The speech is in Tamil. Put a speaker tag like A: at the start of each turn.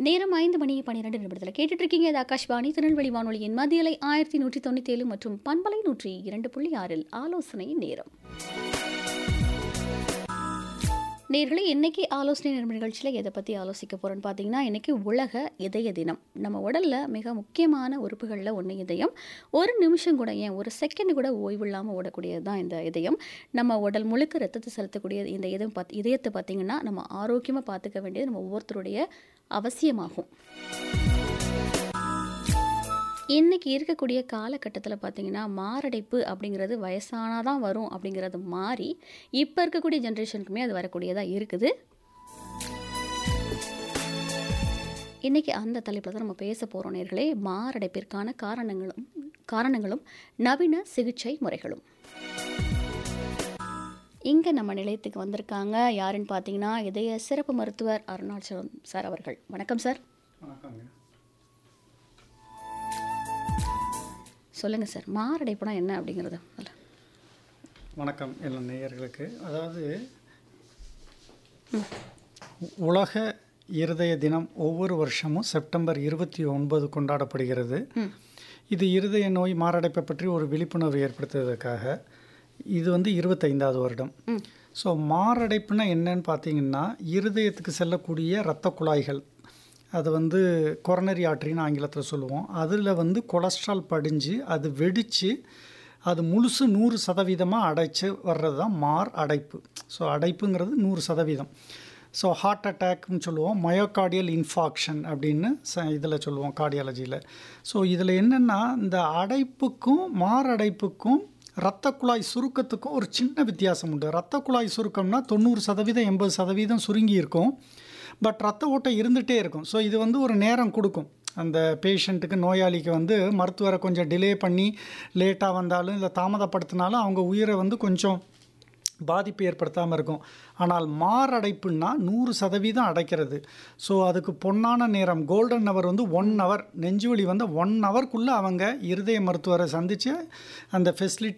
A: நேரம் ஐந்து மணி பன்னிரெண்டு நிமிடத்தில் கேட்டுட்டு இருக்கீங்க இது ஆகாஷ்வாணி திருநெல்வேலி வானொலியின் மத்தியலை ஆயிரத்தி நூற்றி தொண்ணூற்றி ஏழு மற்றும் பண்பலை நூற்றி இரண்டு புள்ளி ஆறில் ஆலோசனை நேரம் நேர்களே இன்னைக்கு ஆலோசனை நேரம் நிகழ்ச்சியில் எதை பற்றி ஆலோசிக்க போகிறோன்னு பார்த்தீங்கன்னா இன்னைக்கு உலக இதய தினம் நம்ம உடலில் மிக முக்கியமான உறுப்புகளில் ஒன்று இதயம் ஒரு நிமிஷம் கூட ஏன் ஒரு செகண்ட் கூட ஓய்வு இல்லாமல் ஓடக்கூடியது தான் இந்த இதயம் நம்ம உடல் முழுக்க ரத்தத்தை செலுத்தக்கூடிய இந்த இதயம் பார்த்து இதயத்தை பார்த்திங்கன்னா நம்ம ஆரோக்கியமாக பார்த்துக்க வேண்டியது நம்ம ஒவ்வொருத்தருடைய அவசியமாகும் இன்னைக்கு இருக்கக்கூடிய காலகட்டத்தில் பார்த்தீங்கன்னா மாரடைப்பு அப்படிங்கிறது வயசானாதான் தான் வரும் அப்படிங்கிறது மாறி இப்போ இருக்கக்கூடிய ஜென்ரேஷனுக்குமே அது வரக்கூடியதாக இருக்குது இன்னைக்கு அந்த தலைப்பில் தான் நம்ம பேச போகிறோம் நேர்களே மாரடைப்பிற்கான காரணங்களும் காரணங்களும் நவீன சிகிச்சை முறைகளும் இங்கே நம்ம நிலையத்துக்கு வந்திருக்காங்க யாருன்னு பார்த்தீங்கன்னா இதய சிறப்பு மருத்துவர் அருணாச்சலம் சார் அவர்கள் வணக்கம் சார்
B: வணக்கங்க
A: சொல்லுங்கள் சார் மாரடைப்புனா என்ன அப்படிங்கிறது முதல்ல.
B: வணக்கம் எல்லா நேயர்களுக்கு அதாவது உலக இருதய தினம் ஒவ்வொரு வருஷமும் செப்டம்பர் இருபத்தி ஒன்பது கொண்டாடப்படுகிறது இது இருதய நோய் மாரடைப்பை பற்றி ஒரு விழிப்புணர்வு ஏற்படுத்துவதற்காக இது வந்து இருபத்தைந்தாவது வருடம் ஸோ மாரடைப்புனா என்னன்னு பார்த்தீங்கன்னா இருதயத்துக்கு செல்லக்கூடிய இரத்த குழாய்கள் அது வந்து கொரோனரி ஆட்ரின்னு ஆங்கிலத்தில் சொல்லுவோம் அதில் வந்து கொலஸ்ட்ரால் படிஞ்சு அது வெடித்து அது முழுசு நூறு சதவீதமாக அடைச்சு வர்றது தான் மார் அடைப்பு ஸோ அடைப்புங்கிறது நூறு சதவீதம் ஸோ ஹார்ட் அட்டாக்னு சொல்லுவோம் மயோகார்டியல் இன்ஃபாக்ஷன் அப்படின்னு ச இதில் சொல்லுவோம் கார்டியாலஜியில் ஸோ இதில் என்னென்னா இந்த அடைப்புக்கும் மாரடைப்புக்கும் இரத்த குழாய் சுருக்கத்துக்கும் ஒரு சின்ன வித்தியாசம் உண்டு இரத்த குழாய் சுருக்கம்னா தொண்ணூறு சதவீதம் எண்பது சதவீதம் சுருங்கி இருக்கும் பட் ரத்த ஓட்டம் இருந்துகிட்டே இருக்கும் ஸோ இது வந்து ஒரு நேரம் கொடுக்கும் அந்த பேஷண்ட்டுக்கு நோயாளிக்கு வந்து மருத்துவரை கொஞ்சம் டிலே பண்ணி லேட்டாக வந்தாலும் இல்லை தாமதப்படுத்தினாலும் அவங்க உயிரை வந்து கொஞ்சம் பாதிப்பு ஏற்படுத்தாமல் இருக்கும் ஆனால் மாரடைப்புன்னா நூறு சதவீதம் அடைக்கிறது ஸோ அதுக்கு பொன்னான நேரம் கோல்டன் ஹவர் வந்து ஒன் ஹவர் நெஞ்சுவலி வந்து ஒன் ஹவர்க்குள்ளே அவங்க இருதய மருத்துவரை சந்தித்து அந்த ஃபெசிலிட்டி